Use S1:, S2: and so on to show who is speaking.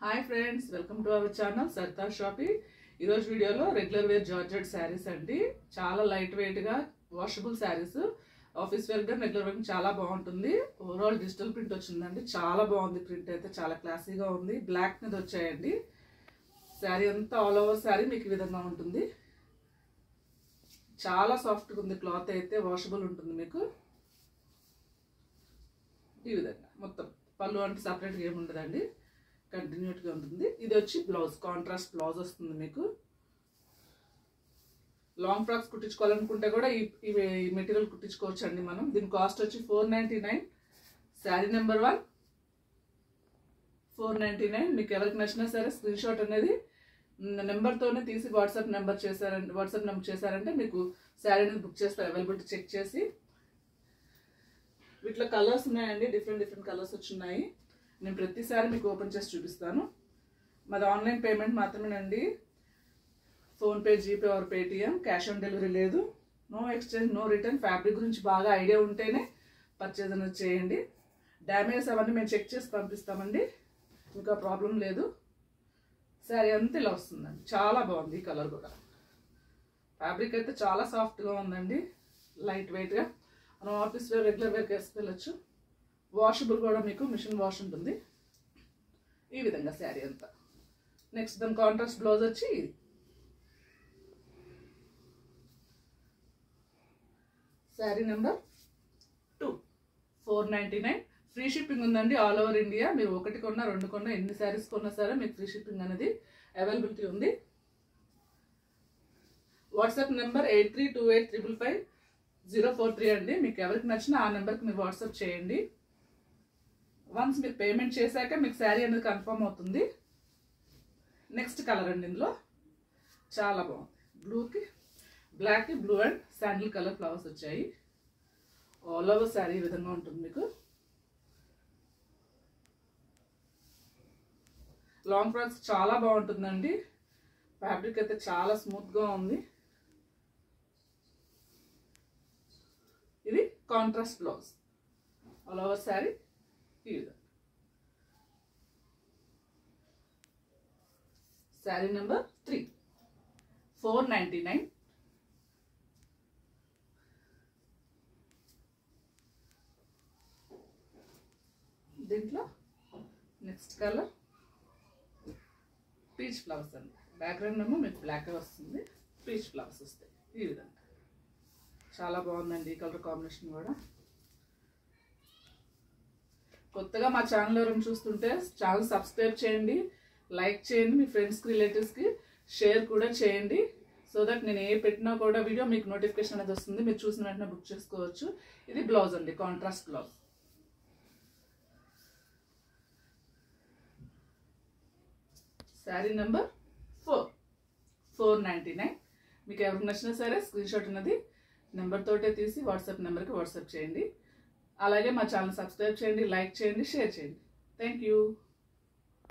S1: hi friends welcome to our channel Sartha Shopy ఈరోజు వీడియోలో regular wear georgette saris అండి చాలా లైట్ వెయిట్గా వాషబుల్ శారీస్ ఆఫీస్ వేర్ గా రెగ్యులర్ వేర్ చాలా బాగుంటుంది ఓవరాల్ డిజిటల్ ప్రింట్ వచ్చిందండి చాలా బాగుంది ప్రింట్ అయితే చాలా క్లాసీగా ఉంది బ్లాక్ మీద వచ్చాయండి శారీ అంతా ఆల్ ఓవర్ శారీ మీకు ఈ విధంగా ఉంటుంది చాలా సాఫ్ట్గా ఉంది క్లాత్ అయితే వాషబుల్ ఉంటుంది మీకు ఈ విధంగా మొత్తం పళ్ళు అంటే సపరేట్గా ఏమి ఉండదండి కంటిన్యూట్గా ఉంటుంది ఇది వచ్చి బ్లౌజ్ కాంట్రాస్ట్ బ్లౌజ్ వస్తుంది మీకు లాంగ్ ఫ్రాక్స్ కుట్టించుకోవాలనుకుంటే కూడా ఈ ఈ మెటీరియల్ కుట్టించుకోవచ్చు అండి మనం దీని కాస్ట్ వచ్చి four ninety nine saree number one four ninety nine మీకు ఎవరికి నచ్చినా సరే స్క్రీన్ షాట్ అనేది నెంబర్తోనే తీసి వాట్సాప్ నెంబర్ చేశారంటే వాట్సాప్ నెంబర్ చేశారంటే మీకు శారీ అనేది బుక్ చేస్తారు అవైలబిలిటీ చెక్ చేసి వీటిలో కలర్స్ ఉన్నాయండి డిఫరెంట్ డిఫరెంట్ కలర్స్ వచ్చినాయి నేను ప్రతిసారి మీకు ఓపెన్ చేసి చూపిస్తాను మాది ఆన్లైన్ పేమెంట్ మాత్రమేనండి PhonePe GPay or Paytm cash on delivery లేదు no exchange no return fabric గురించి బాగా ఐడియా ఉంటేనే పర్చేజ్ అనేది చేయండి డ్యామేజ్ అవన్నీ మేము చెక్ చేసి పంపిస్తామండి ఇంకా ప్రాబ్లం లేదు శారీ అంతా ఇలా వస్తుందండి చాలా బాగుంది ఈ కలర్ కూడా ఫ్యాబ్రిక్ అయితే చాలా సాఫ్ట్గా ఉందండి లైట్ వెయిట్గా మనం ఆఫీస్ వేర్ రెగ్యులర్ వేర్కి వేసుకెళ్ళచ్చు వాషబుల్ కూడా మీకు మిషన్ వాష్ ఉంటుంది ఈ విధంగా శారీ అంతా నెక్స్ట్ దాని కాంట్రాస్ట్ బ్లౌజ్ వచ్చి ఇది saree number two four ninety nine free shipping ఉందండి ఆల్ ఓవర్ ఇండియా మీరు ఒకటి కొన్నా రెండు కొన్నా ఎన్ని శారీస్ కొన్నా సరే మీకు ఫ్రీ షిప్పింగ్ అనేది అవైలబిలిటీ ఉంది WhatsApp number eight three two eight triple five zero four three అండి మీకు ఎవరికి నచ్చినా ఆ నెంబర్కి మీరు వాట్సాప్ చేయండి వన్స్ మీరు పేమెంట్ చేశాక మీకు శారీ అనేది కన్ఫర్మ్ అవుతుంది నెక్స్ట్ కలర్ అండి ఇందులో చాలా బాగుంది బ్లూకి బ్లాక్కి blue and sandal colour flowers వచ్చాయి ఆల్ ఓవర్ శారీ ఈ విధంగా ఉంటుంది మీకు లాంగ్ ఫ్రాక్స్ చాలా బాగుంటుందండి ఫ్యాబ్రిక్ అయితే చాలా స్మూత్గా ఉంది ఇది contrast blouse all over saree ఈ విధంగా saree number three four ninety nine దీంట్లో నెక్స్ట్ కలర్ పీచ్ ఫ్లవర్స్ అండి బ్యాక్గ్రౌండ్ ఏమో మీకు బ్లాక్ వస్తుంది పీచ్ ఫ్లవర్స్ వస్తాయి ఈ విధంగా చాలా బాగుందండి ఈ కలర్ కాంబినేషన్ కూడా కొత్తగా మా ఛానల్ ఎవరైనా చూస్తుంటే ఛానల్ సబ్స్క్రైబ్ చేయండి లైక్ చేయండి మీ ఫ్రెండ్స్కి రిలేటివ్స్కి షేర్ కూడా చేయండి సో దట్ నేను ఏ పెట్టినా కూడా వీడియో మీకు నోటిఫికేషన్ అనేది వస్తుంది మీరు చూసిన వెంటనే బుక్ చేసుకోవచ్చు ఇది బ్లౌజ్ అండి contrast blouse saree number four four ninety nine మీకు ఎవరికి నచ్చినా సరే స్క్రీన్ షాట్ ఉన్నది నెంబర్ తోటే తీసి వాట్సాప్ నెంబర్కి వాట్సాప్ చేయండి అలాగే మా ఛానల్ సబ్స్క్రైబ్ చేయండి లైక్ చేయండి షేర్ చేయండి థ్యాంక్ యూ